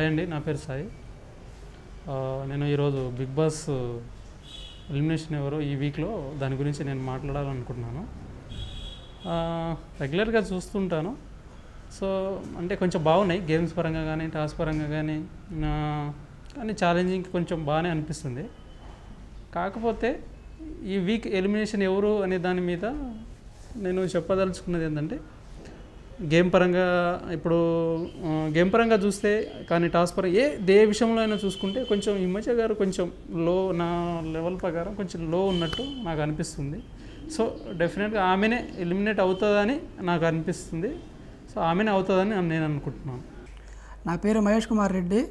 Hi అండి నా పేరు సాయి ఆ, నేను ఈరోజు బిగ్ బాస్ ఎలిమినేషన్ ఎవరు ఈ వీక్లో దాని గురించి నేను మాట్లాడాలనుకుంటున్నాను ఆ, రెగ్యులర్గా చూస్తుంటాను సో అంటే కొంచెం బాగున్నాయి గేమ్స్ పరంగా కానీ టాస్క్ పరంగా కానీ ఆ, కానీ ఛాలెంజింగ్ కొంచెం బాగానే అనిపిస్తుంది కాకపోతే ఈ వీక్ ఎలిమినేషన్ ఎవరు అనే దాని మీద నేను చెప్పదలుచుకున్నది ఏంటంటే గేమ్ పరంగా ఇప్పుడు ఆ, గేమ్ పరంగా చూస్తే కానీ టాస్క్ పరంగా ఏ దే విషయంలో అయినా చూసుకుంటే కొంచెం హిమజ గారు కొంచెం లో నా లెవెల్ ప్రకారం కొంచెం లో ఉన్నట్టు నాకు అనిపిస్తుంది సో డెఫినెట్గా ఆమెనే ఎలిమినేట్ అవుతుందని నాకు అనిపిస్తుంది సో ఆమెనే అవుతుందని నేను అనుకుంటున్నాను నా పేరు మహేష్ కుమార్ రెడ్డి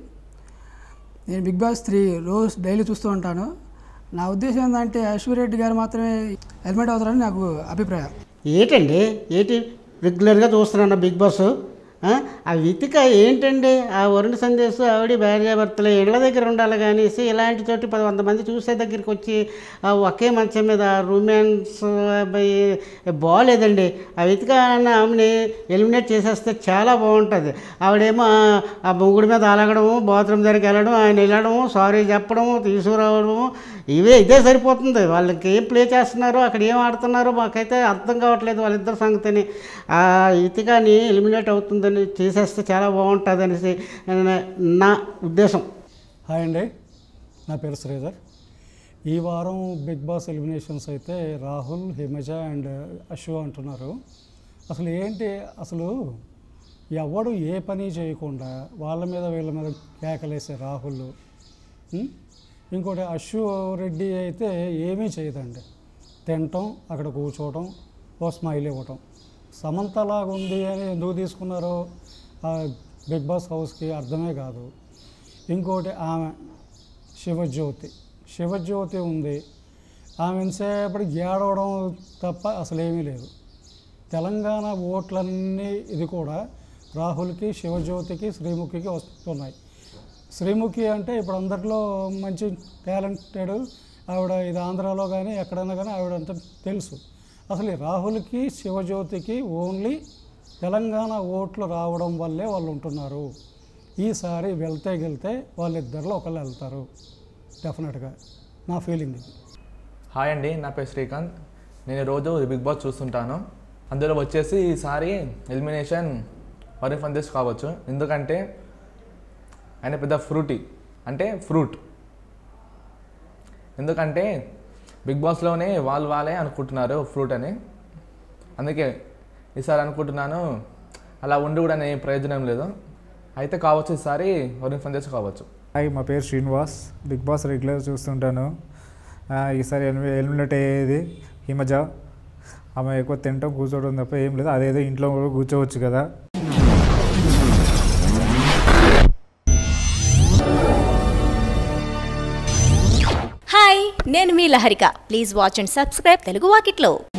నేను బిగ్ బాస్ త్రీ రోజు డైలీ చూస్తూ ఉంటాను నా ఉద్దేశం ఏంటంటే రెడ్డి గారు మాత్రమే హెల్మెట్ అవుతారని నాకు అభిప్రాయం ఏంటండి ఏంటి రెగ్యులర్గా చూస్తున్నాను బిగ్ బాస్ ఆ? ఆ వితిక ఏంటండి ఆ వరుణ సందేశ్ ఆవిడ భార్యాభర్తలు ఇళ్ళ దగ్గర ఉండాలి కానీ ఇలాంటి చోటి పది వంద మంది చూసే దగ్గరికి వచ్చి ఆ ఒకే మంచం మీద రొమాన్స్ బాగోలేదండి ఆ వితిక అన్న ఆమెని ఎలిమినేట్ చేసేస్తే చాలా బాగుంటుంది ఆవిడేమో ఆ- ఆ మొగుడి మీద అలగడము బాత్రూమ్ దగ్గరికి వెళ్ళడం ఆయన వెళ్ళడము సారీ చెప్పడము తీసుకురావడము ఇవే ఇదే సరిపోతుంది వాళ్ళకి ఏం ప్లే చేస్తున్నారో అక్కడ ఏం ఆడుతున్నారో మాకైతే అర్థం కావట్లేదు వాళ్ళిద్దరి సంగతిని ఆ ఇతికాని ఎలిమినేట్ అవుతుందని చేసేస్తే చాలా బాగుంటుంది అనేసి నా ఉద్దేశం హాయ్ అండి నా పేరు శ్రీధర్ ఈ వారం బిగ్ బాస్ ఎలిమినేషన్స్ అయితే రాహుల్ హిమజ అండ్ అశు అంటున్నారు అసలు ఏంటి అసలు ఎవడు ఏ పని చేయకుండా వాళ్ళ మీద వీళ్ళ మీద కేకలేసే రాహుల్ ఉం? ఇంకోటి అశు రెడ్డి అయితే ఏమీ చేయదండి తినటం అక్కడ కూర్చోవటం ఓ స్మైల్ ఇవ్వటం సమంతలాగా ఉంది అని ఎందుకు తీసుకున్నారో ఆ బిగ్ బాస్ హౌస్కి అర్థమే కాదు ఇంకోటి ఆమె శివజ్యోతి శివజ్యోతి ఉంది ఆమె ఎంతసేపటికి ఏడవడం తప్ప అసలు ఏమీ లేదు తెలంగాణ ఓట్లన్నీ ఇది కూడా రాహుల్కి శివజ్యోతికి శ్రీముఖికి వస్తున్నాయి శ్రీముఖి అంటే ఇప్పుడు అందరిలో మంచి టాలెంటెడ్ ఆవిడ ఇది ఆంధ్రాలో కానీ ఎక్కడైనా కానీ ఆవిడ అంత తెలుసు అసలు ఈ రాహుల్కి శివజ్యోతికి ఓన్లీ తెలంగాణ ఓట్లు రావడం వల్లే వాళ్ళు ఉంటున్నారు ఈసారి వెళ్తే గెలితే వాళ్ళిద్దరిలో ఒకళ్ళు వెళ్తారు డెఫినెట్గా నా ఫీలింగ్ ఇది హాయ్ అండి నా పేరు శ్రీకాంత్ నేను రోజు బిగ్ బాస్ చూస్తుంటాను అందులో వచ్చేసి ఈసారి ఎలిమినేషన్ వరుణ్ ఫందేశ్ కావచ్చు ఎందుకంటే ఆయన పెద్ద ఫ్రూటీ అంటే ఫ్రూట్ ఎందుకంటే బిగ్ బాస్లోనే వాళ్ళు వాళ్ళే అనుకుంటున్నారు ఫ్రూట్ అని అందుకే ఈసారి అనుకుంటున్నాను అలా ఉండి కూడా ఏం ప్రయోజనం లేదు అయితే కావచ్చు ఈసారి వరుణ్ ఫందేశ్ కావచ్చు హాయ్ మా పేరు శ్రీనివాస్ బిగ్ బాస్ రెగ్యులర్ చూస్తుంటాను ఆ, ఈసారి ఎలిమి ఎలిమినేట్ అయ్యేది హిమజ ఆమె ఎక్కువ తినటం కూర్చోవడం తప్ప ఏం లేదు అదేదో ఇంట్లో కూడా కూర్చోవచ్చు కదా హాయ్ నేను మీ Laharika please watch and subscribe Telugu వాకిట్లో